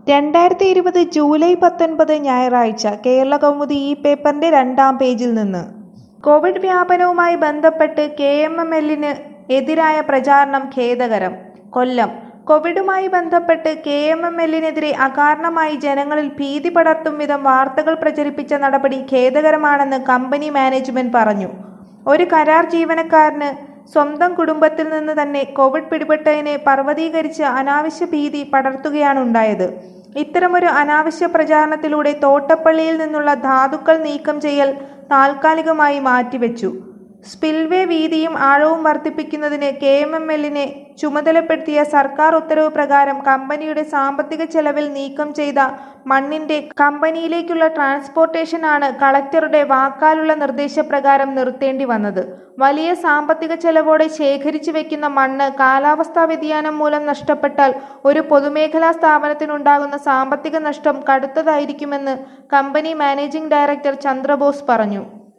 രണ്ടായിരത്തി ഇരുപത് ജൂലൈ പത്തൊൻപത് ഞായറാഴ്ച കേരള കൗമുദി ഈ പേപ്പറിന്റെ രണ്ടാം പേജിൽ നിന്ന് കോവിഡ് വ്യാപനവുമായി ബന്ധപ്പെട്ട് കെ എം എം എല്ലിന് എതിരായ പ്രചാരണം ഖേദകരം കൊല്ലം കോവിഡുമായി ബന്ധപ്പെട്ട് കെ എം എം എല്ലിനെതിരെ അകാരണമായി ജനങ്ങളിൽ ഭീതി പടർത്തും വിധം വാർത്തകൾ പ്രചരിപ്പിച്ച നടപടി ഖേദകരമാണെന്ന് കമ്പനി മാനേജ്മെന്റ് പറഞ്ഞു ഒരു കരാർ ജീവനക്കാരന് സ്വന്തം കുടുംബത്തിൽ നിന്ന് തന്നെ കോവിഡ് പിടിപെട്ടതിനെ പർവ്വതീകരിച്ച് അനാവശ്യ ഭീതി പടർത്തുകയാണ് ഉണ്ടായത് ഇത്തരമൊരു അനാവശ്യ പ്രചാരണത്തിലൂടെ തോട്ടപ്പള്ളിയിൽ നിന്നുള്ള ധാതുക്കൾ നീക്കം ചെയ്യൽ താൽക്കാലികമായി മാറ്റിവെച്ചു സ്പിൽവേ വീതിയും ആഴവും വർദ്ധിപ്പിക്കുന്നതിന് കെ എം എം എല്ലിനെ ചുമതലപ്പെടുത്തിയ സർക്കാർ ഉത്തരവ് പ്രകാരം കമ്പനിയുടെ സാമ്പത്തിക ചെലവിൽ നീക്കം ചെയ്ത മണ്ണിന്റെ കമ്പനിയിലേക്കുള്ള ട്രാൻസ്പോർട്ടേഷനാണ് കളക്ടറുടെ വാക്കാലുള്ള നിർദ്ദേശപ്രകാരം നിർത്തേണ്ടി വന്നത് വലിയ സാമ്പത്തിക ചെലവോടെ ശേഖരിച്ചു വെക്കുന്ന മണ്ണ് കാലാവസ്ഥാ വ്യതിയാനം മൂലം നഷ്ടപ്പെട്ടാൽ ഒരു പൊതുമേഖലാ സ്ഥാപനത്തിനുണ്ടാകുന്ന സാമ്പത്തിക നഷ്ടം കടുത്തതായിരിക്കുമെന്ന് കമ്പനി മാനേജിംഗ് ഡയറക്ടർ ചന്ദ്രബോസ് പറഞ്ഞു